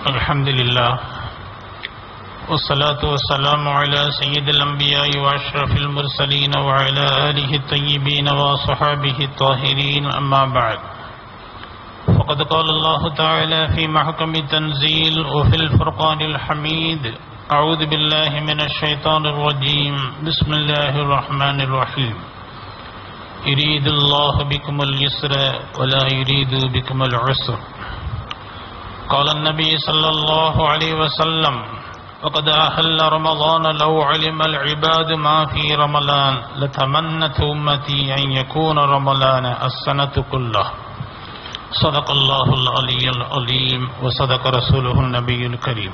الحمد لله والصلاة والسلام على سيد الأنبياء وأشرف المرسلين وعلى آله الطيبين وصحابه الطاهرين أما بعد فقد قال الله تعالى في محكم التنزيل وفي الفرقان الحميد أعوذ بالله من الشيطان الرجيم بسم الله الرحمن الرحيم يريد الله بكم اليسر ولا يريد بكم العسر قال النبي صلى الله عليه وسلم وقد أهل رمضان لو علم العباد ما في رمضان لتمنت أمتي أن يكون رمضان السنة كلها صدق الله العلي العليم وصدق رسوله النبي الكريم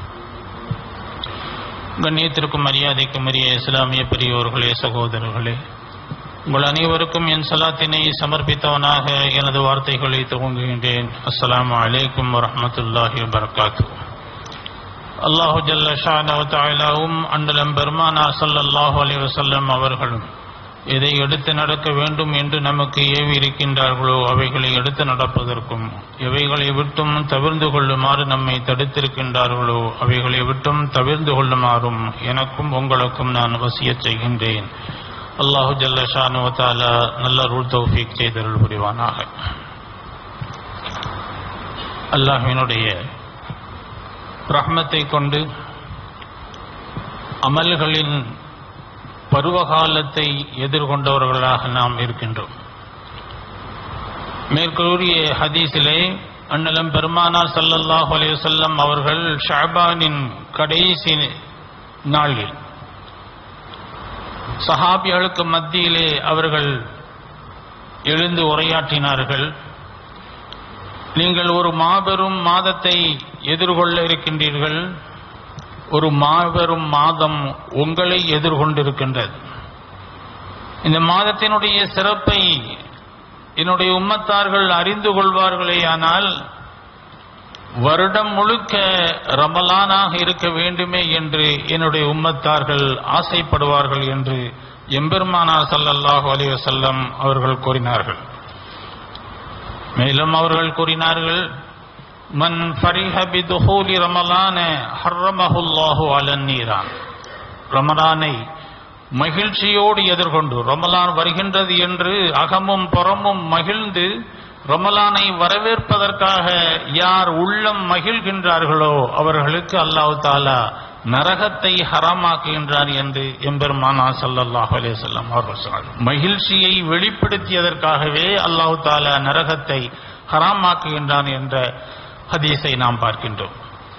கண்ணியத்திற்கும் மரியாதைக்கும் உரிய இஸ்லாமிய பெரியோர்களே சகோதரர்களே உங்கள் அனைவருக்கும் என் சலாத்தினை சமர்ப்பித்தவனாக எனது வார்த்தைகளை துவங்குகின்றேன் அஸ்ஸலாமு அலைக்கும் வரஹ்மத்துல்லாஹி வபரகாத்து அல்லாஹு ஜல்ல ஷானவ தாயிலாவும் அண்டலம் பெருமானா ஸல்லல்லாஹு அலைஹி வஸல்லம் அவர்களும் எதை எடுத்து நடக்க வேண்டும் என்று நமக்கு ஏவி இருக்கின்றார்களோ அவைகளை எடுத்து நடப்பதற்கும் எவைகளை விட்டும் தவிர்ந்து கொள்ளுமாறு நம்மை தடுத்திருக்கின்றார்களோ அவைகளை விட்டும் தவிர்ந்து கொள்ளுமாறும் எனக்கும் உங்களுக்கும் நான் வசியச் செய்கின்றேன் அல்லாஹு ஜல்ல ஷானுவத்தால நல்ல ரூல் தௌஃபீக் செய்தருள் புரிவானாக அல்லாஹினுடைய ரஹ்மத்தை கொண்டு அமல்களின் பருவகாலத்தை எதிர்கொண்டவர்களாக நாம் இருக்கின்றோம் மேற்கூறிய ஹதீஸிலே அண்ணலம் பெருமானார் சல்லல்லாஹு அலைஹி வஸல்லம் அவர்கள் ஷாபானின் கடைசி நாளில் சஹாபிகளுக்கு மத்தியிலே அவர்கள் எழுந்து உரையாற்றினார்கள் நீங்கள் ஒரு மாபெரும் மாதத்தை எதிர்கொள்ள இருக்கின்றீர்கள் ஒரு மாபெரும் மாதம் உங்களை எதிர்கொண்டிருக்கின்றது இந்த மாதத்தினுடைய சிறப்பை என்னுடைய உம்மத்தார்கள் அறிந்து கொள்வார்களே ஆனால் வருடம் முழுக்க ரமலானாக இருக்க வேண்டுமே என்று என்னுடைய உம்மத்தார்கள் ஆசைப்படுவார்கள் என்று எம்பெருமானார் சல்லல்லாஹு அலைஹி வஸல்லம் அவர்கள் கூறினார்கள் மேலும் அவர்கள் கூறினார்கள் மன் ஃபரிஹ பிதுஹூலி ரமலான ஹர்ரமஹுல்லாஹு அலன் நீரான் ரமலானை மகிழ்ச்சியோடு எதிர்கொண்டு ரமலான் வருகின்றது என்று அகமும் புறமும் மகிழ்ந்து ரமலானை வரவேற்பதற்காக யார் உள்ளம் மகிழ்கின்றார்களோ அவர்களுக்கு அல்லாஹு தாலா நரகத்தை ஹராமாக்குகின்றார் என்று எம்பெருமானா சல்லல்லாஹு அலையம் அவர்கள் சொன்னார் மகிழ்ச்சியை வெளிப்படுத்தியதற்காகவே அல்லாஹு தாலா நரகத்தை ஹராமாக்குகின்றான் என்ற ஹதீஸை நாம் பார்க்கின்றோம்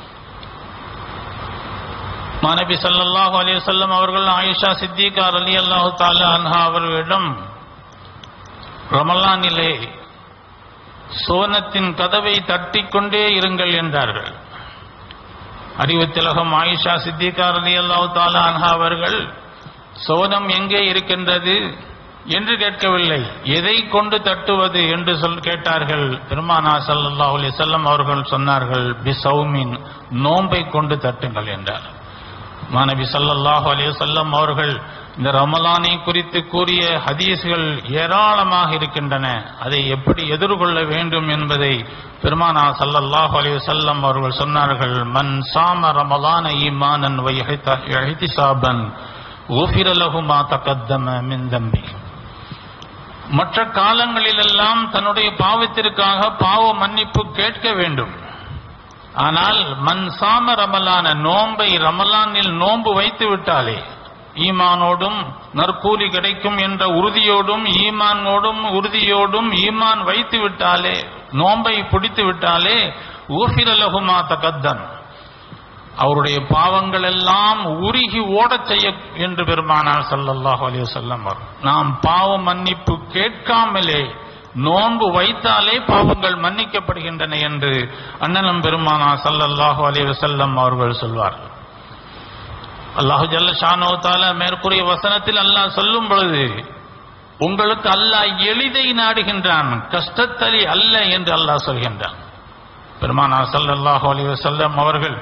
மாணவி சல்லல்லாஹு அலையம் அவர்கள் ஆயிஷா சித்திகார் அலி அல்லாஹு தாலா அன்ஹா அவர்களிடம் ரமலானிலே சோனத்தின் கதவை தட்டிக்கொண்டே இருங்கள் என்றார்கள் அறிவுத்திலகம் ஆயிஷா சித்திகார் அலி அல்லாஹு தாலா அன்ஹா அவர்கள் சோனம் எங்கே இருக்கின்றது என்று கேட்கவில்லை எதை கொண்டு தட்டுவது என்று சொல் கேட்டார்கள் பெருமானா சல்லாஹ் அலி செல்லம் அவர்கள் சொன்னார்கள் பி சௌமின் நோன்பை கொண்டு தட்டுங்கள் என்றார் மாணவி சல்லல்லாஹு அலைய செல்லம் அவர்கள் இந்த ரமலானை குறித்து கூறிய ஹதீஸ்கள் ஏராளமாக இருக்கின்றன அதை எப்படி எதிர்கொள்ள வேண்டும் என்பதை பெருமானா சல்லல்லாஹு அலைய செல்லம் அவர்கள் சொன்னார்கள் மன் சாம ரமலான ஈமானன் வைஹிசாபன் ஊஃபிர லஹுமா தகத்தம மின் தம்பி மற்ற காலங்களிலெல்லாம் தன்னுடைய பாவத்திற்காக பாவ மன்னிப்பு கேட்க வேண்டும் ஆனால் மண் சாம ரமலான நோன்பை ரமலானில் நோன்பு வைத்து விட்டாலே ஈமானோடும் நற்கூலி கிடைக்கும் என்ற உறுதியோடும் ஈமானோடும் உறுதியோடும் ஈமான் வைத்து விட்டாலே நோன்பை பிடித்து விட்டாலே ஊஃபிரலகுமா தகத்தன் அவருடைய பாவங்கள் எல்லாம் உருகி ஓடச் செய்ய என்று பெருமானார் சல்லல்லாஹு அலைஹி வஸல்லம் நாம் பாவ மன்னிப்பு கேட்காமலே நோன்பு வைத்தாலே பாவங்கள் மன்னிக்கப்படுகின்றன என்று அண்ணனம் பெருமானா சல்லல்லாஹு அலைஹி வஸல்லம் அவர்கள் சொல்வார்கள் அல்லாஹு ஜல்ல ஷானோ தால மேற்கூறிய வசனத்தில் அல்லாஹ் சொல்லும் பொழுது உங்களுக்கு அல்லாஹ் எளிதை நாடுகின்றான் கஷ்டத்தலி அல்ல என்று அல்லாஹ் சொல்கின்றான் பெருமானா சல்லல்லாஹு அலைஹி வஸல்லம் அவர்கள்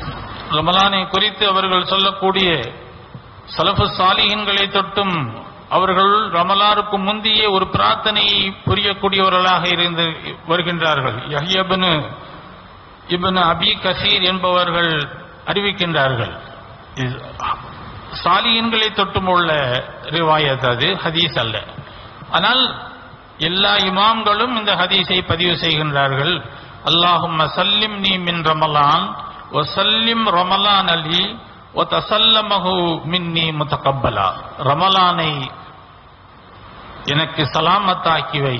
ரமலானை குறித்து அவர்கள் சொல்லக்கூடிய சலஃபு சாலிஹின்களை தொட்டும் அவர்கள் ரமலாருக்கு முந்தைய ஒரு பிரார்த்தனையை புரியக்கூடியவர்களாக இருந்து வருகின்றார்கள் யஹ்யபனு இப்னு அபி கசீர் என்பவர்கள் அறிவிக்கின்றார்கள் இது சாலியன்களை தொட்டும் உள்ள ரிவாயத் அது ஹதீஸ் அல்ல ஆனால் எல்லா இமாம்களும் இந்த ஹதீஸை பதிவு செய்கின்றார்கள் அல்லாஹும் சல்லிம் நீ மின் ரமலான் வசல்லிம் ரமலான் அலி ஒத்தசல்லமஹு மின்னி முத்தகப்பலா ரமலானை எனக்கு சலாமத்தாக்கி வை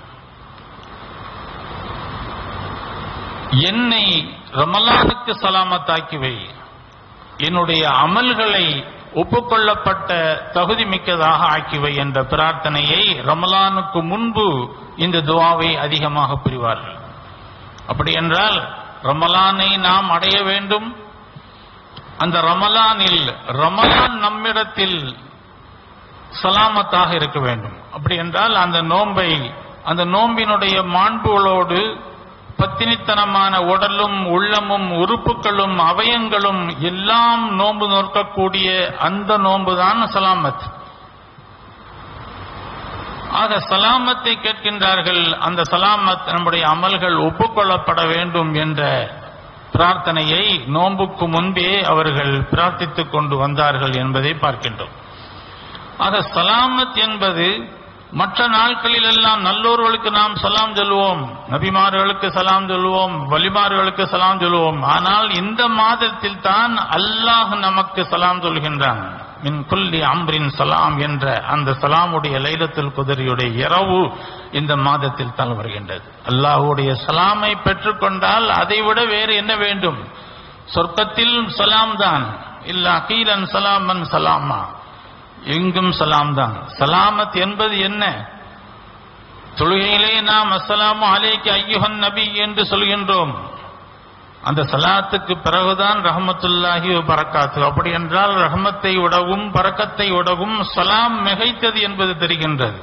என்னை ரமலானுக்கு சலாமத்தாக்கி வை என்னுடைய அமல்களை ஒப்புக்கொள்ளப்பட்ட தகுதி மிக்கதாக ஆக்கிவை என்ற பிரார்த்தனையை ரமலானுக்கு முன்பு இந்த துவாவை அதிகமாக புரிவார்கள் அப்படி என்றால் ரமலானை நாம் அடைய வேண்டும் அந்த ரமலானில் ரமலான் நம்மிடத்தில் சலாமத்தாக இருக்க வேண்டும் அப்படி என்றால் அந்த நோன்பை அந்த நோம்பினுடைய மாண்புகளோடு பத்தினித்தனமான உடலும் உள்ளமும் உறுப்புகளும் அவயங்களும் எல்லாம் நோன்பு நோக்கக்கூடிய அந்த நோன்புதான் சலாமத் ஆக சலாமத்தை கேட்கின்றார்கள் அந்த சலாமத் நம்முடைய அமல்கள் ஒப்புக்கொள்ளப்பட வேண்டும் என்ற பிரார்த்தனையை நோன்புக்கு முன்பே அவர்கள் பிரார்த்தித்துக் கொண்டு வந்தார்கள் என்பதை பார்க்கின்றோம் ஆக சலாமத் என்பது மற்ற நாட்களில் எல்லாம் நல்லோர்களுக்கு நாம் சலாம் சொல்லுவோம் நபிமார்களுக்கு சலாம் சொல்லுவோம் வலிமார்களுக்கு சலாம் சொல்லுவோம் ஆனால் இந்த மாதத்தில் தான் அல்லாஹ் நமக்கு சலாம் சொல்கின்றான் மின் குல்லி அம்ரின் சலாம் என்ற அந்த சலாமுடைய லைலத்துல் குதிரையுடைய இரவு இந்த மாதத்தில் தான் வருகின்றது அல்லாஹுடைய சலாமை பெற்றுக்கொண்டால் அதைவிட வேறு என்ன வேண்டும் சொர்க்கத்தில் சலாம் தான் இல்ல அகீலன் சலாமன் சலாமா எங்கும் சலாம் தான் சலாமத் என்பது என்ன தொழுகையிலே நாம் அஸ்ஸலாமு அலைக்கு ஐயுஹன் நபி என்று சொல்கின்றோம் அந்த சலாத்துக்கு பிறகுதான் ரஹமத்துல்லாஹி பரக்காத்து அப்படி என்றால் ரஹமத்தை உடவும் பறக்கத்தை உடவும் சலாம் மிகைத்தது என்பது தெரிகின்றது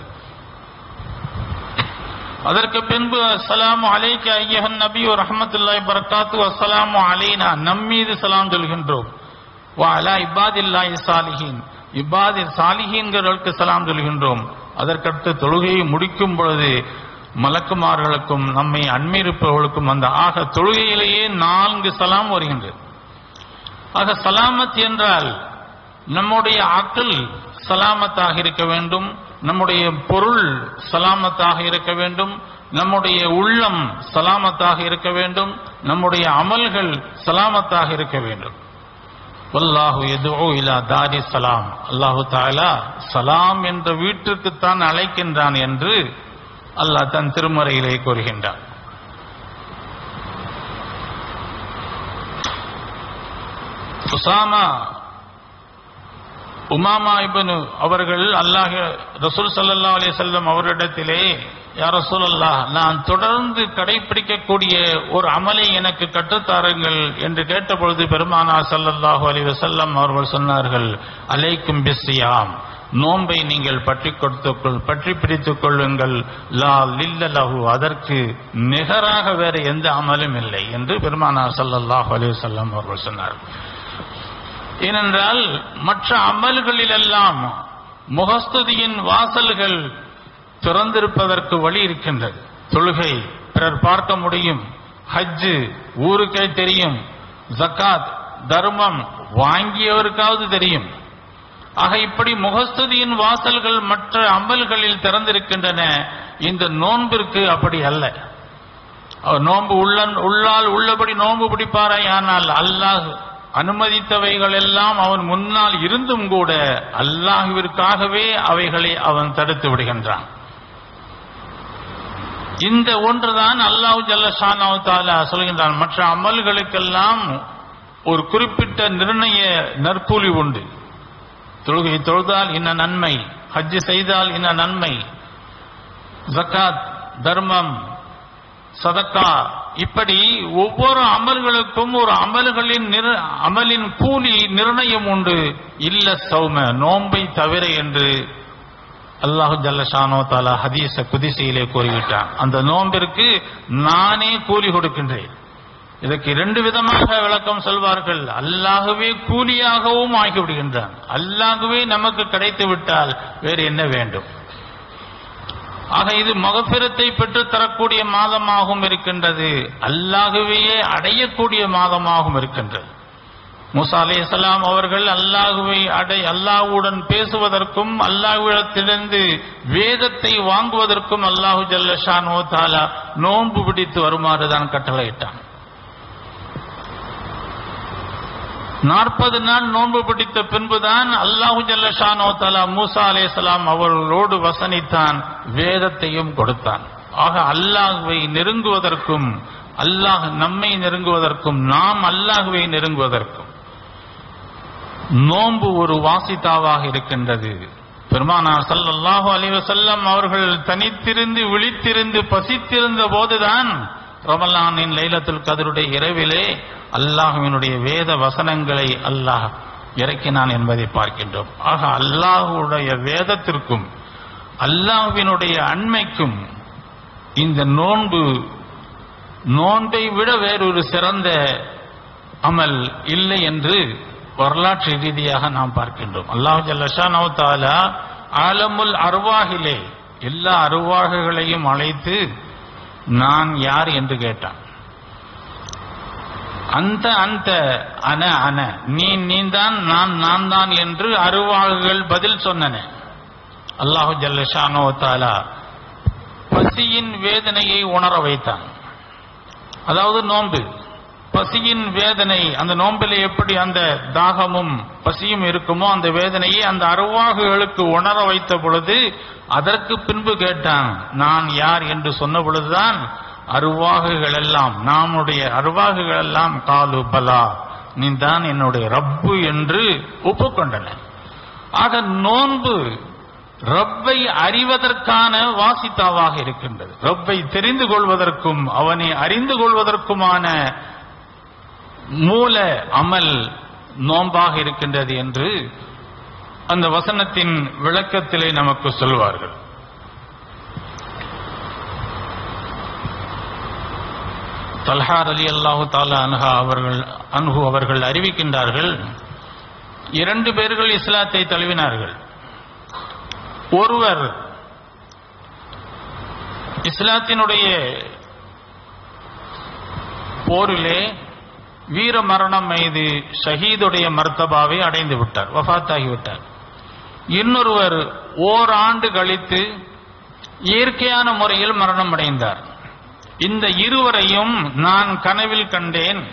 அதற்கு பின்பு அஸ்ஸலாமு அலைக்க ஐயஹன் நபி ரஹமத்துல்லாஹி பரக்காத்து அஸ்ஸலாமு அலைனா நம்மீது சலாம் சொல்கின்றோம் வா அலா இபாதில்லாஹி சாலிஹீன் இப்பாதி சாலிஹீன்களுக்கு சலாம் சொல்கின்றோம் அதற்கடுத்து தொழுகையை முடிக்கும் பொழுது மலக்குமார்களுக்கும் நம்மை அண்மையிருப்பவர்களுக்கும் அந்த ஆக தொழுகையிலேயே நான்கு சலாம் வருகின்றது ஆக சலாமத் என்றால் நம்முடைய அக்கல் சலாமத்தாக இருக்க வேண்டும் நம்முடைய பொருள் சலாமத்தாக இருக்க வேண்டும் நம்முடைய உள்ளம் சலாமத்தாக இருக்க வேண்டும் நம்முடைய அமல்கள் சலாமத்தாக இருக்க வேண்டும் வல்லாஹு எதுவோ இலா தாரி சலாம் அல்லாஹு தாலா சலாம் என்ற வீட்டிற்குத்தான் அழைக்கின்றான் என்று அல்லாஹ் தன் திருமறையிலே கூறுகின்றான் உசாமா உமாமா இபனு அவர்கள் அல்லாஹ் ரசூல் சல்லா அலி செல்லம் அவரிடத்திலே யார் ரசூல் அல்லாஹ் நான் தொடர்ந்து கடைபிடிக்கக்கூடிய ஒரு அமலை எனக்கு கற்றுத்தாருங்கள் என்று கேட்டபொழுது பெருமானா சல்லல்லாஹு அலி வசல்லம் அவர்கள் சொன்னார்கள் அலைக்கும் பிஸ்யாம் நோன்பை நீங்கள் பற்றி கொடுத்துக்கொள் பற்றி பிடித்துக் கொள்ளுங்கள் லா லில்ல லஹு அதற்கு நிகராக வேற எந்த அமலும் இல்லை என்று பெருமானா சல்லல்லாஹு அலி வசல்லம் அவர்கள் சொன்னார்கள் ஏனென்றால் மற்ற அமல்களிலெல்லாம் முகஸ்துதியின் வாசல்கள் திறந்திருப்பதற்கு வழி இருக்கின்றது தொழுகை பிறர் பார்க்க முடியும் ஹஜ்ஜு ஊருக்கே தெரியும் ஜக்காத் தர்மம் வாங்கியவருக்காவது தெரியும் ஆக இப்படி முகஸ்துதியின் வாசல்கள் மற்ற அமல்களில் திறந்திருக்கின்றன இந்த நோன்பிற்கு அப்படி அல்ல அவர் நோன்பு உள்ள உள்ளால் உள்ளபடி நோன்பு பிடிப்பாராய் ஆனால் அல்லாஹ் அனுமதித்தவைகள் எல்லாம் அவன் முன்னால் இருந்தும் கூட அல்லாஹுவிற்காகவே அவைகளை அவன் தடுத்து விடுகின்றான் இந்த ஒன்றுதான் அல்லாஹு ஜல்லஷானாவு தாலா சொல்கின்றான் மற்ற அமல்களுக்கெல்லாம் ஒரு குறிப்பிட்ட நிர்ணய நற்கூலி உண்டு தொழுகை தொழுதால் இன்ன நன்மை ஹஜ்ஜு செய்தால் இன்ன நன்மை ஜக்காத் தர்மம் சதக்கா இப்படி ஒவ்வொரு அமல்களுக்கும் ஒரு அமல்களின் நிர் அமலின் கூலி நிர்ணயம் உண்டு இல்ல சௌம நோன்பை தவிர என்று அல்லாஹு ஜல்லஷானோ தாலா ஹதீஸ குதிசையிலே கூறிவிட்டான் அந்த நோம்பிற்கு நானே கூலி கொடுக்கின்றேன் இதற்கு இரண்டு விதமாக விளக்கம் சொல்வார்கள் அல்லாகவே கூலியாகவும் ஆகிவிடுகின்றான் அல்லாகவே நமக்கு கிடைத்து விட்டால் வேறு என்ன வேண்டும் ஆக இது மகபிரத்தை பெற்று தரக்கூடிய மாதமாகவும் இருக்கின்றது அல்லாகவே அடையக்கூடிய மாதமாகவும் இருக்கின்றது மூசா அலைஹிஸ்ஸலாம் அவர்கள் அல்லாஹுவை அடை அல்லாஹ்வுடன் பேசுவதற்கும் அல்லாஹ்விடத்திலிருந்து வேதத்தை வாங்குவதற்கும் அல்லாஹு ஜல்லஷானோ தாலா நோன்பு பிடித்து வருமாறு தான் கட்டளையிட்டான் நாற்பது நாள் நோன்பு பிடித்த பின்புதான் அல்லாஹு ஜல்லஷானோ தாலா மூசா அலைஹிஸ்ஸலாம் அவர்களோடு வசனித்தான் வேதத்தையும் கொடுத்தான் ஆக அல்லாஹுவை நெருங்குவதற்கும் அல்லாஹ் நம்மை நெருங்குவதற்கும் நாம் அல்லாஹுவை நெருங்குவதற்கும் நோன்பு ஒரு வாசித்தாவாக இருக்கின்றது பெருமானார் ஸல்லல்லாஹு அலைஹி வஸல்லம் அவர்கள் தனித்திருந்து விழித்திருந்து பசித்திருந்த போதுதான் ரமலானின் லைலத்துல் கதருடைய இரவிலே அல்லாஹ்வினுடைய வேத வசனங்களை அல்லாஹ் இறக்கினான் என்பதை பார்க்கின்றோம் ஆக அல்லாஹ்வுடைய வேதத்திற்கும் அல்லாஹ்வினுடைய அண்மைக்கும் இந்த நோன்பு நோன்பை விட வேறொரு சிறந்த அமல் இல்லை என்று வரலாற்று ரீதியாக நாம் பார்க்கின்றோம் அல்லாஹ் ஜல்லஷானோ தாலா ஆலமுல் அருவாகிலே எல்லா அருவாகுகளையும் அழைத்து நான் யார் என்று கேட்டான் அந்த அந்த அன அன நீ நீந்தான் நான் நான் தான் என்று அருவாகுகள் பதில் சொன்னன அல்லாஹு ஜல்லஷானோ தாலா பசியின் வேதனையை உணர வைத்தான் அதாவது நோன்பு பசியின் வேதனை அந்த நோம்பில் எப்படி அந்த தாகமும் பசியும் இருக்குமோ அந்த வேதனையை அந்த அருவாகுகளுக்கு உணர வைத்த பொழுது அதற்கு பின்பு கேட்டான் நான் யார் என்று சொன்ன பொழுதுதான் அருவாகுகள் எல்லாம் நம்முடைய அருவாகுகள் எல்லாம் காலு பலா நீ தான் என்னுடைய ரப்பு என்று ஒப்புக்கொண்டன ஆக நோன்பு ரப்பை அறிவதற்கான வாசித்தாவாக இருக்கின்றது ரப்பை தெரிந்து கொள்வதற்கும் அவனை அறிந்து கொள்வதற்குமான மூல அமல் நோன்பாக இருக்கின்றது என்று அந்த வசனத்தின் விளக்கத்திலே நமக்கு சொல்வார்கள் தல்ஹார் அலி அல்லாஹு தாலா அன்ஹா அவர்கள் அன்ஹு அவர்கள் அறிவிக்கின்றார்கள் இரண்டு பேர்கள் இஸ்லாத்தை தழுவினார்கள் ஒருவர் இஸ்லாத்தினுடைய போரிலே வீர மரணம் மீது ஷஹீதுடைய மர்த்தபாவை அடைந்து விட்டார் வஃத்தாகிவிட்டார் இன்னொருவர் ஓராண்டு கழித்து இயற்கையான முறையில் மரணம் அடைந்தார் இந்த இருவரையும் நான் கனவில் கண்டேன்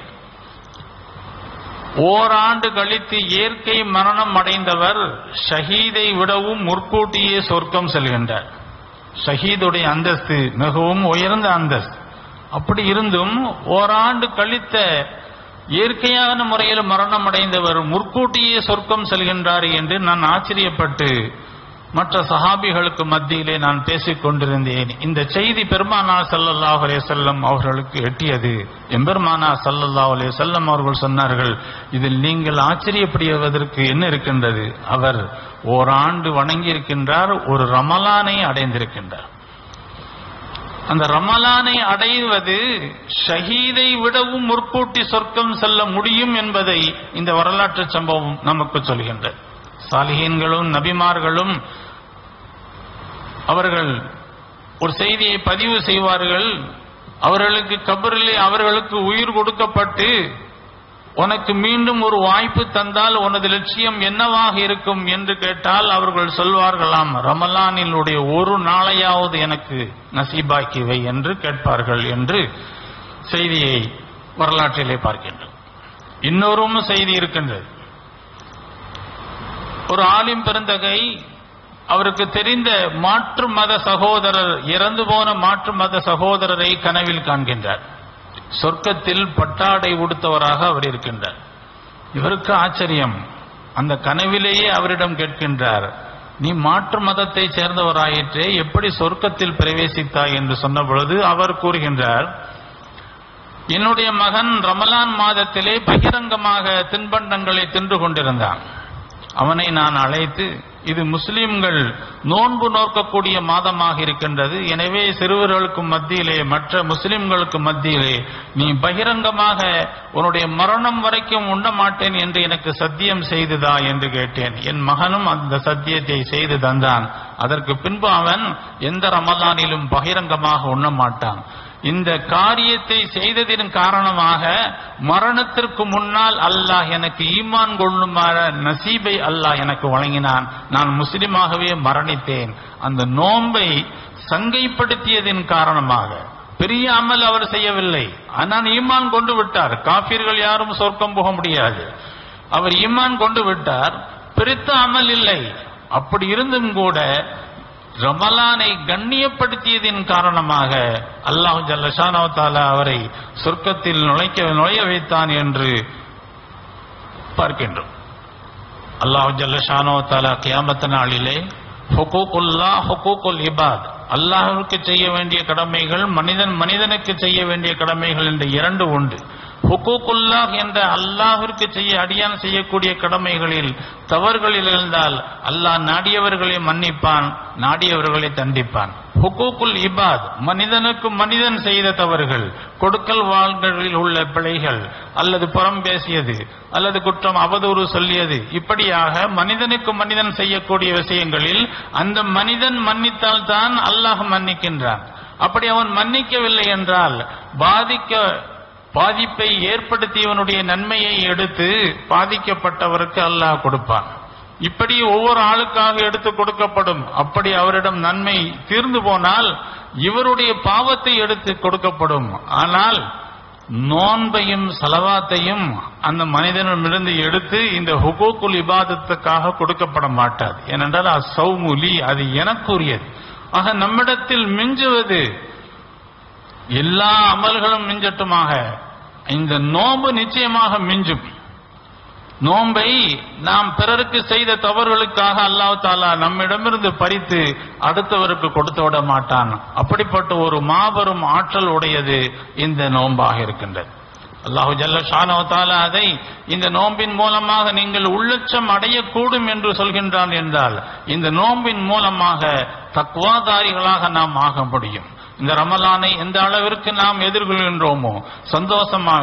ஓராண்டு கழித்து இயற்கை மரணம் அடைந்தவர் ஷஹீதை விடவும் முற்கூட்டியே சொர்க்கம் செல்கின்றார் ஷஹீதுடைய அந்தஸ்து மிகவும் உயர்ந்த அந்தஸ்து அப்படி இருந்தும் ஓராண்டு கழித்த இயற்கையான முறையில் மரணம் அடைந்தவர் முற்கூட்டியே சொர்க்கம் செல்கின்றார் என்று நான் ஆச்சரியப்பட்டு மற்ற சஹாபிகளுக்கு மத்தியிலே நான் பேசிக் கொண்டிருந்தேன் இந்த செய்தி பெருமானார் ஸல்லல்லாஹு அலைஹி வஸல்லம் அவர்களுக்கு எட்டியது எம்பெருமானார் ஸல்லல்லாஹு அலைஹி வஸல்லம் அவர்கள் சொன்னார்கள் இதில் நீங்கள் ஆச்சரியப்படுவதற்கு என்ன இருக்கின்றது அவர் ஓராண்டு வணங்கி இருக்கின்றார் ஒரு ரமலானை அடைந்திருக்கின்றார் அந்த ரமலானை அடைவது ஷஹீதை விடவும் முற்பூட்டி சொர்க்கம் செல்ல முடியும் என்பதை இந்த வரலாற்று சம்பவம் நமக்கு சொல்கின்றது சாலிஹீன்களும் நபிமார்களும் அவர்கள் ஒரு செய்தியை பதிவு செய்வார்கள் அவர்களுக்கு கபரிலே அவர்களுக்கு உயிர் கொடுக்கப்பட்டு உனக்கு மீண்டும் ஒரு வாய்ப்பு தந்தால் உனது லட்சியம் என்னவாக இருக்கும் என்று கேட்டால் அவர்கள் சொல்வார்களாம் ரமலானிலுடைய ஒரு நாளையாவது எனக்கு நசீபாக்கி வை என்று கேட்பார்கள் என்று செய்தியை வரலாற்றிலே பார்க்கின்றோம் இன்னொரும் செய்தி இருக்கின்றது ஒரு ஆலிம் பெருந்தகை அவருக்கு தெரிந்த மாற்று மத சகோதரர் இறந்து போன மாற்று மத சகோதரரை கனவில் காண்கின்றார் சொர்க்கத்தில் பட்டாடை உடுத்தவராக அவர் இருக்கின்றார் இவருக்கு ஆச்சரியம் அந்த கனவிலேயே அவரிடம் கேட்கின்றார் நீ மாற்று மதத்தை சேர்ந்தவராயிற்றே எப்படி சொர்க்கத்தில் பிரவேசித்தாய் என்று சொன்ன பொழுது அவர் கூறுகின்றார் என்னுடைய மகன் ரமலான் மாதத்திலே பகிரங்கமாக தின்பண்டங்களை தின்று கொண்டிருந்தான் அவனை நான் அழைத்து இது முஸ்லிம்கள் நோன்பு நோக்கக்கூடிய மாதமாக இருக்கின்றது எனவே சிறுவர்களுக்கும் மத்தியிலே மற்ற முஸ்லிம்களுக்கு மத்தியிலே நீ பகிரங்கமாக உன்னுடைய மரணம் வரைக்கும் உண்ண மாட்டேன் என்று எனக்கு சத்தியம் செய்துதா என்று கேட்டேன் என் மகனும் அந்த சத்தியத்தை செய்து தந்தான் அதற்கு பின்பு அவன் எந்த ரமலானிலும் பகிரங்கமாக உண்ண மாட்டான் இந்த காரியத்தை செய்ததின் காரணமாக மரணத்திற்கு முன்னால் அல்லாஹ் எனக்கு ஈமான் கொள்ளுமாற நசீபை அல்லாஹ் எனக்கு வழங்கினான் நான் முஸ்லிமாகவே மரணித்தேன் அந்த நோன்பை சங்கைப்படுத்தியதின் காரணமாக பெரிய அமல் அவர் செய்யவில்லை ஆனால் ஈமான் கொண்டு விட்டார் காபீர்கள் யாரும் சொர்க்கம் போக முடியாது அவர் ஈமான் கொண்டு விட்டார் பெருத்த அமல் இல்லை அப்படி இருந்தும் கூட ரமலானை கண்ணியப்படுத்தியதின் காரணமாக அல்லாஹ் ஜல்லஷானோ தாலா அவரை சொர்க்கத்தில் நுழைக்க நுழைய வைத்தான் என்று பார்க்கின்றோம் அல்லாஹ் ஜல்லஷானோ தாலா கியாமத்த நாளிலே ஹுகூக்குல்லா ஹுகூக்குல் இபாத் அல்லாஹ்வுக்கு செய்ய வேண்டிய கடமைகள் மனிதன் மனிதனுக்கு செய்ய வேண்டிய கடமைகள் என்ற இரண்டு உண்டு ஹுகூக்குல்லாஹ் என்ற அல்லாஹ்விற்கு செய்ய அடியான் செய்யக்கூடிய கடமைகளில் தவறுகளில் இருந்தால் அல்லாஹ் நாடியவர்களை மன்னிப்பான் நாடியவர்களை தண்டிப்பான் ஹுகூக்குல் இபாத் மனிதனுக்கு மனிதன் செய்த தவறுகள் கொடுக்கல் வாழ்களில் உள்ள பிழைகள் அல்லது புறம் பேசியது அல்லது குற்றம் அவதூறு சொல்லியது இப்படியாக மனிதனுக்கு மனிதன் செய்யக்கூடிய விஷயங்களில் அந்த மனிதன் மன்னித்தால் தான் அல்லாஹ் மன்னிக்கின்றான் அப்படி அவன் மன்னிக்கவில்லை என்றால் பாதிக்க பாதிப்பை ஏற்படுத்தியவனுடைய நன்மையை எடுத்து பாதிக்கப்பட்டவருக்கு அல்லாஹ் கொடுப்பான் இப்படி ஒவ்வொரு ஆளுக்காக எடுத்து கொடுக்கப்படும் அப்படி அவரிடம் நன்மை தீர்ந்து போனால் இவருடைய பாவத்தை எடுத்து கொடுக்கப்படும் ஆனால் நோன்பையும் சலவாத்தையும் அந்த மனிதனிடமிருந்து எடுத்து இந்த ஹுகூக்குல் இபாதத்துக்காக கொடுக்கப்பட மாட்டாது ஏனென்றால் அது சௌமுலி அது எனக்குரியது ஆக நம்மிடத்தில் மிஞ்சுவது எல்லா அமல்களும் மிஞ்சட்டுமாக இந்த நோன்பு நிச்சயமாக மிஞ்சும் நோன்பை நாம் பிறருக்கு செய்த தவறுகளுக்காக அல்லாஹ் தாலா நம்மிடமிருந்து பறித்து அடுத்தவருக்கு கொடுத்து விட மாட்டான் அப்படிப்பட்ட ஒரு மாபெரும் ஆற்றல் உடையது இந்த நோன்பாக இருக்கின்றது அல்லாஹு ஜல்ல ஷானோ தாலா அதை இந்த நோம்பின் மூலமாக நீங்கள் உள்ளட்சம் அடையக்கூடும் என்று சொல்கின்றான் என்றால் இந்த நோம்பின் மூலமாக தக்குவாதாரிகளாக நாம் ஆக முடியும் இந்த ரமலானை எந்த அளவிற்கு நாம் எதிர்கொள்கின்றோமோ சந்தோஷமாக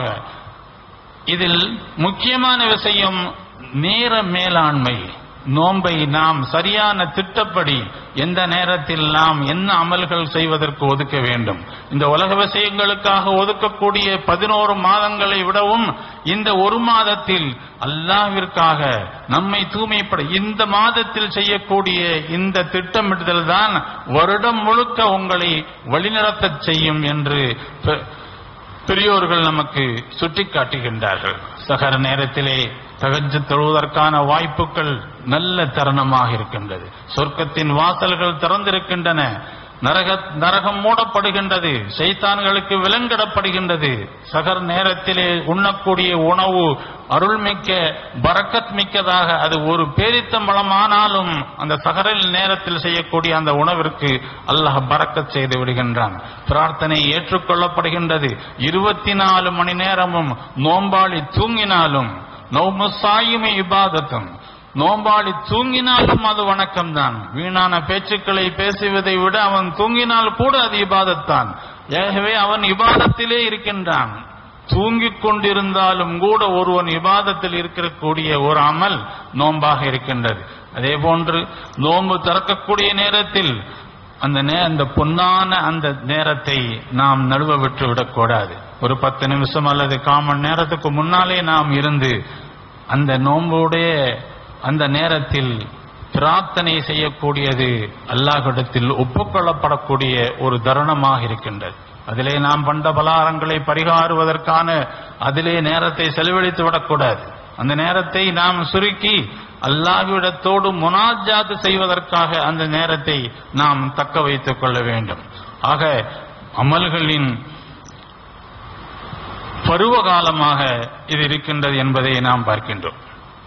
இதில் முக்கியமான விஷயம் நேர மேலாண்மை நோன்பை நாம் சரியான திட்டப்படி எந்த நேரத்தில் நாம் என்ன அமல்கள் செய்வதற்கு ஒதுக்க வேண்டும் இந்த உலக விஷயங்களுக்காக ஒதுக்கக்கூடிய பதினோரு மாதங்களை விடவும் இந்த ஒரு மாதத்தில் அல்லாவிற்காக நம்மை தூய்மைப்பட இந்த மாதத்தில் செய்யக்கூடிய இந்த திட்டமிடுதல் தான் வருடம் முழுக்க உங்களை வழிநடத்தச் செய்யும் என்று பெ- பெரியோர்கள் நமக்கு சுட்டிக்காட்டுகின்றார்கள் சகர நேரத்திலே தகஜ தொழுவதற்கான வாய்ப்புகள் நல்ல தருணமாக இருக்கின்றது சொர்க்கத்தின் வாசல்கள் திறந்திருக்கின்றன நரக நரகம் மூடப்படுகின்றது சைத்தான்களுக்கு விலங்கிடப்படுகின்றது சகர் நேரத்திலே உண்ணக்கூடிய உணவு அருள்மிக்க பரக்கத் மிக்கதாக அது ஒரு பேரித்தம்பளமானாலும் அந்த சகரில் நேரத்தில் செய்யக்கூடிய அந்த உணவிற்கு அல்லாஹ் பரக்கத் செய்து விடுகின்றான் பிரார்த்தனை ஏற்றுக்கொள்ளப்படுகின்றது இருபத்தி நாலு மணி நேரமும் நோம்பாளி தூங்கினாலும் நோம்பு சாயுமே இபாதத்தும் நோம்பாளி தூங்கினாலும் அது வணக்கம்தான் வீணான பேச்சுக்களை பேசுவதை விட அவன் தூங்கினால் கூட அது இபாதத்தான் ஆகவே அவன் இபாதத்திலே இருக்கின்றான் தூங்கிக் கொண்டிருந்தாலும் கூட ஒருவன் இபாதத்தில் இருக்கக்கூடிய ஒரு அமல் நோம்பாக இருக்கின்றது அதே போன்று நோன்பு திறக்கக்கூடிய நேரத்தில் அந்த நே அந்த பொன்னான அந்த நேரத்தை நாம் நடுவ விட்டு விடக்கூடாது ஒரு பத்து நிமிஷம் அல்லது காமன் நேரத்துக்கு முன்னாலே நாம் இருந்து அந்த நோன்புடைய அந்த நேரத்தில் பிரார்த்தனை செய்யக்கூடியது அல்லாஹ்விடத்தில் ஒப்புக்கொள்ளப்படக்கூடிய ஒரு தருணமாக இருக்கின்றது அதிலே நாம் பண்ட பலாரங்களை பரிகாருவதற்கான அதிலே நேரத்தை செலவழித்து விடக்கூடாது அந்த நேரத்தை நாம் சுருக்கி அல்லாஹ்விடத்தோடு முனாஜாத் செய்வதற்காக அந்த நேரத்தை நாம் தக்க வைத்துக் கொள்ள வேண்டும் ஆக அமல்களின் பருவ காலமாக இது இருக்கின்றது என்பதை நாம் பார்க்கின்றோம்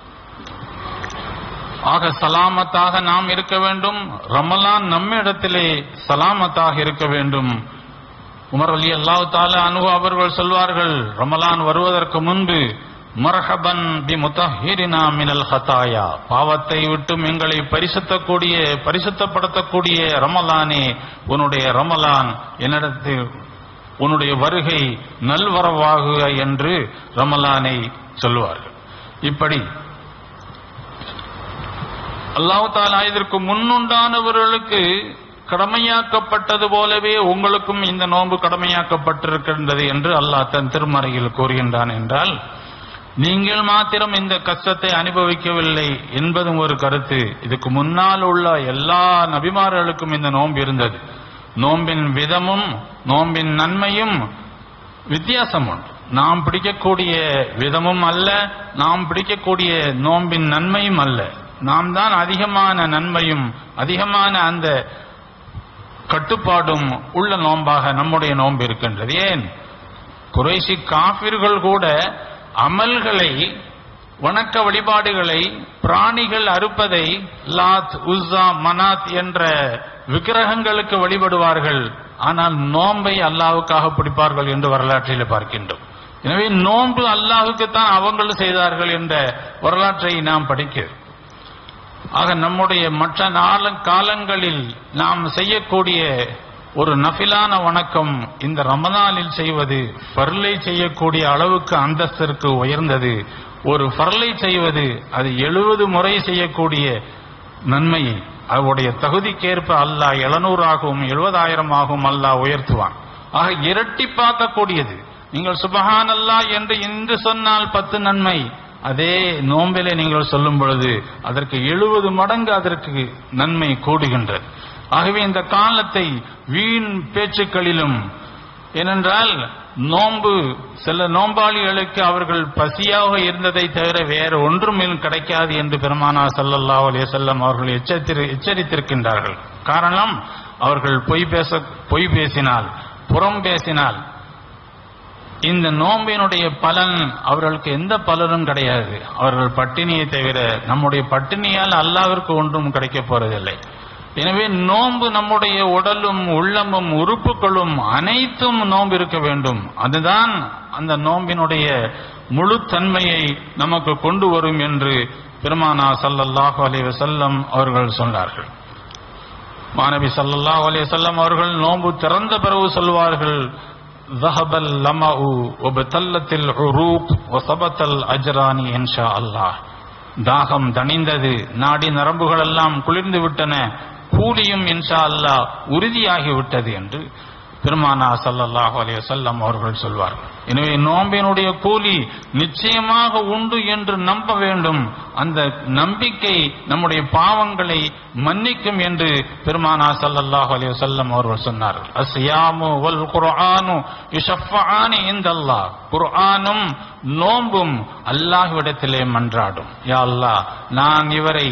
ஆக சலாமத்தாக நாம் இருக்க வேண்டும் ரமலான் நம்மிடத்திலே சலாமத்தாக இருக்க வேண்டும் உமர் அலி அல்லாஹ் தாலா அனுகு அவர்கள் சொல்வார்கள் ரமலான் வருவதற்கு முன்பு மர்ஹபன் பி முத்தஹிரினா மினல் ஹதாயா பாவத்தை விட்டும் எங்களை பரிசுத்தக்கூடிய பரிசுத்தப்படுத்தக்கூடிய ரமலானே உன்னுடைய ரமலான் என்னிடத்தில் உன்னுடைய வருகை நல்வரவாகுக என்று ரமலானை சொல்லுவார்கள் இப்படி அல்லாஹ் தாலா இதற்கு முன்னுண்டானவர்களுக்கு கடமையாக்கப்பட்டது போலவே உங்களுக்கும் இந்த நோன்பு கடமையாக்கப்பட்டிருக்கின்றது என்று அல்லாஹ் தன் திருமறையில் கூறுகின்றான் என்றால் நீங்கள் மாத்திரம் இந்த கஷ்டத்தை அனுபவிக்கவில்லை என்பதும் ஒரு கருத்து இதுக்கு முன்னால் உள்ள எல்லா நபிமார்களுக்கும் இந்த நோன்பு இருந்தது நோம்பின் விதமும் நோம்பின் நன்மையும் வித்தியாசம் உண்டு நாம் பிடிக்கக்கூடிய விதமும் அல்ல நாம் பிடிக்கக்கூடிய நோம்பின் நன்மையும் அல்ல நாம் தான் அதிகமான நன்மையும் அதிகமான அந்த கட்டுப்பாடும் உள்ள நோன்பாக நம்முடைய நோன்பு இருக்கின்றது ஏன் குறைசி காபிர்கள் கூட அமல்களை வணக்க வழிபாடுகளை பிராணிகள் அறுப்பதை லாத் உஸ்ஸா மனாத் என்ற விக்கிரகங்களுக்கு வழிபடுவார்கள் ஆனால் நோன்பை அல்லாஹ்வுக்காக பிடிப்பார்கள் என்று வரலாற்றில் பார்க்கின்றோம் எனவே நோன்பு அல்லாஹுக்கு தான் அவங்கள் செய்தார்கள் என்ற வரலாற்றை நாம் படிக்கிறோம் ஆக நம்முடைய மற்ற நாள காலங்களில் நாம் செய்யக்கூடிய ஒரு நஃபிலான வணக்கம் இந்த ரமதானில் செய்வது ஃபர்லை செய்யக்கூடிய அளவுக்கு அந்தஸ்திற்கு உயர்ந்தது ஒரு ஃபர்லை செய்வது அது எழுபது முறை செய்யக்கூடிய நன்மையை அவருடைய தகுதிக்கேற்ப அல்லாஹ் எழுநூறாகவும் எழுபதாயிரமாகவும் அல்லாஹ் உயர்த்துவான் ஆக இரட்டிப்பாக்கக்கூடியது நீங்கள் சுபஹான் அல்லாஹ் என்று இன்று சொன்னால் பத்து நன்மை அதே நோம்பிலே நீங்கள் சொல்லும் பொழுது அதற்கு எழுபது மடங்கு அதற்கு நன்மை கூடுகின்றது ஆகவே இந்த காலத்தை வீண் பேச்சுக்களிலும் ஏனென்றால் நோன்பு சில நோம்பாளிகளுக்கு அவர்கள் பசியாக இருந்ததை தவிர வேற ஒன்றும் கிடைக்காது என்று பெருமானா ஸல்லல்லாஹு அலைஹி வஸல்லம் அவர்கள் எச்சரித்திரு எச்சரித்திருக்கின்றார்கள் காரணம் அவர்கள் பொய் பேச பொய் பேசினால் புறம் பேசினால் இந்த நோம்பினுடைய பலன் அவர்களுக்கு எந்த பலனும் கிடையாது அவர்கள் பட்டினியை தவிர நம்முடைய பட்டினியால் அல்லாவிற்கு ஒன்றும் கிடைக்கப் போறதில்லை எனவே நோன்பு நம்முடைய உடலும் உள்ளமும் உறுப்புகளும் அனைத்தும் நோன்பு இருக்க வேண்டும் அதுதான் அந்த நோம்பினுடைய முழு தன்மையை நமக்கு கொண்டு வரும் என்று பெருமானா ஸல்லல்லாஹு அலைஹி வஸல்லம் அவர்கள் சொன்னார்கள் மாணவி ஸல்லல்லாஹு அலைஹி வஸல்லம் அவர்கள் நோன்பு திறந்த பிறகு சொல்வார்கள் ذهب اللمع وبتلت العروق وثبت الأجران إن شاء الله தாகம் தணிந்தது நாடி நரம்புகள் எல்லாம் குளிர்ந்து விட்டன கூலியும் இன்ஷா அல்லாஹ் உறுதியாகி விட்டது என்று பெருமானா ஸல்லல்லாஹு அலைஹி வஸல்லம் அவர்கள் சொல்வார்கள் எனவே நோம்பினுடைய கூலி நிச்சயமாக உண்டு என்று நம்ப வேண்டும் அந்த நம்பிக்கை நம்முடைய பாவங்களை மன்னிக்கும் என்று பெருமானா ஸல்லல்லாஹு அலைஹி வஸல்லம் அவர்கள் சொன்னார்கள் அஸ்யாமு வல் குர்ஆனு யுஷஃபஆனி இந்தல்லாஹ் குர்ஆனும் நோம்பும் அல்லாஹ்விடத்திலே மன்றாடும் யா அல்லாஹ் நான் இவரை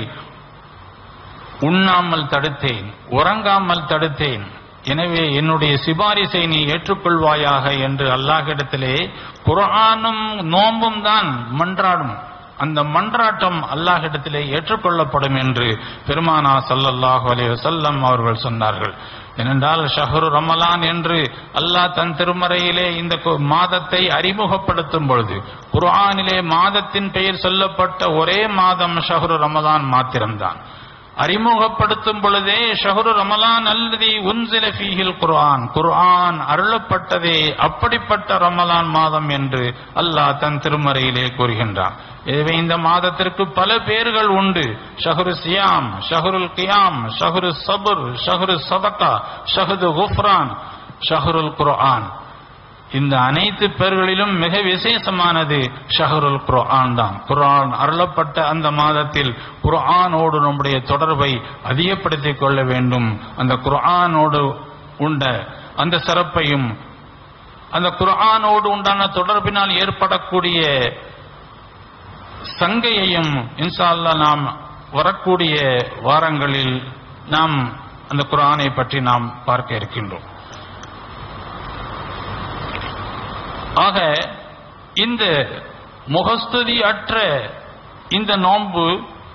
உண்ணாமல் தடுத்தேன் உறங்காமல் தடுத்தேன் எனவே என்னுடைய சிபாரிசை நீ ஏற்றுக்கொள்வாயாக என்று அல்லாஹ்விடத்திலே குர்ஆனும் நோம்பும் தான் மன்றாடும் அந்த மன்றாட்டம் அல்லாஹ்விடத்திலே ஏற்றுக்கொள்ளப்படும் என்று பெருமானா ஸல்லல்லாஹு அலைஹி வஸல்லம் அவர்கள் சொன்னார்கள் ஏனென்றால் ஷஹரு ரமலான் என்று அல்லாஹ் தன் திருமறையிலே இந்த கு- மாதத்தை அறிமுகப்படுத்தும் பொழுது குர்ஆனிலே மாதத்தின் பெயர் சொல்லப்பட்ட ஒரே மாதம் ஷஹரு ரமலான் மாத்திரம்தான் அறிமுகப்படுத்தும் பொழுதே ஷஹரு ரமலான் அல்லதி உன்சில ஃபீஹில் குர்ஆன் குர்ஆன் அருளப்பட்டதே அப்படிப்பட்ட ரமலான் மாதம் என்று அல்லாஹ் தன் திருமறையிலே கூறுகின்றான் எனவே இந்த மாதத்திற்கு பல பெயர்கள் உண்டு ஷஹரு சியாம் ஷஹருல் கியாம் ஷஹரு சபுர் ஷஹரு சதகா ஷஹது குஃப்ரான் ஷஹருல் குர்ஆன் இந்த அனைத்து பெயர்களிலும் மிக விசேஷமானது ஷஹருல் குர்ஆன் தான் குர்ஆன் அருளப்பட்ட அந்த மாதத்தில் குர்ஆனோடு நம்முடைய தொடர்பை அதிகப்படுத்திக் கொள்ள வேண்டும் அந்த குர்ஆனோடு உண்ட அந்த சிறப்பையும் அந்த குர்ஆனோடு உண்டான தொடர்பினால் ஏற்படக்கூடிய சங்கையையும் இன்ஷா அல்லாஹ் நாம் வரக்கூடிய வாரங்களில் நாம் அந்த குர்ஆனை பற்றி நாம் பார்க்க இருக்கின்றோம் ஆக இந்த முகஸ்துதி அற்ற இந்த நோன்பு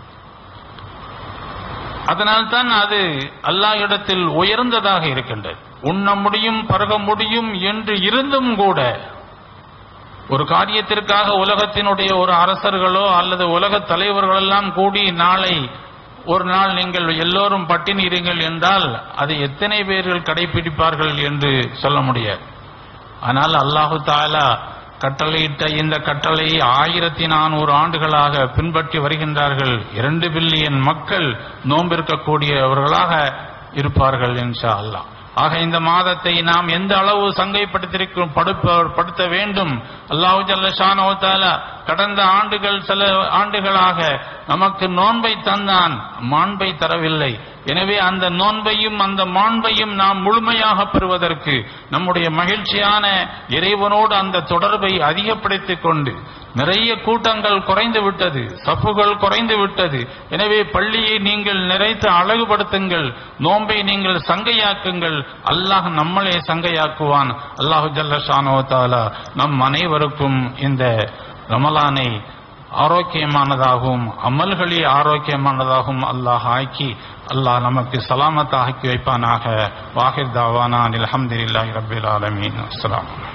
அதனால்தான் அது அல்லாஹ்விடத்தில் உயர்ந்ததாக இருக்கின்றது உண்ண முடியும் பருக முடியும் என்று இருந்தும் கூட ஒரு காரியத்திற்காக உலகத்தினுடைய ஒரு அரசர்களோ அல்லது உலக தலைவர்களெல்லாம் கூடி நாளை ஒரு நாள் நீங்கள் எல்லோரும் பட்டினி இருங்கள் என்றால் அதை எத்தனை பேர்கள் கடைபிடிப்பார்கள் என்று சொல்ல முடியாது ஆனால் அல்லாஹு தாலா கட்டளையிட்ட இந்த கட்டளையை ஆயிரத்தி நானூறு ஆண்டுகளாக பின்பற்றி வருகின்றார்கள் இரண்டு பில்லியன் மக்கள் நோம்பிருக்கக்கூடியவர்களாக இருப்பார்கள் இன்ஷா அல்லாஹ் ஆக இந்த மாதத்தை நாம் எந்த அளவு சங்கைப்படுத்திருக்கிறோம் படுப்ப படுத்த வேண்டும் அல்லாஹு ஜல்லஷானோ தாலா கடந்த ஆண்டுகள் சில ஆண்டுகளாக நமக்கு நோன்பை தந்தான் மாண்பை தரவில்லை எனவே அந்த நோன்பையும் அந்த மாண்பையும் நாம் முழுமையாக பெறுவதற்கு நம்முடைய மகிழ்ச்சியான இறைவனோடு அந்த தொடர்பை அதிகப்படுத்திக் கொண்டு நிறைய கூட்டங்கள் குறைந்து விட்டது சப்புகள் குறைந்து விட்டது எனவே பள்ளியை நீங்கள் நிறைத்து அழகுபடுத்துங்கள் நோன்பை நீங்கள் சங்கையாக்குங்கள் அல்லாஹ் நம்மளே சங்கையாக்குவான் அல்லாஹு ஜல்லஷானோ தாலா நம் அனைவருக்கும் இந்த ரமலானை ஆரோக்கியமானதாகவும் அமல்களே ஆரோக்கியமானதாகவும் அல்லாஹ் ஆக்கி அல்லாஹ் நமக்கு சலாமத் ஆக்கி வைப்பானாக வாஹிர் தாவானா அல்ஹம்துலில்லாஹி ரப்பில் ஆலமீன் அஸ்ஸலாமு அலைக்கும்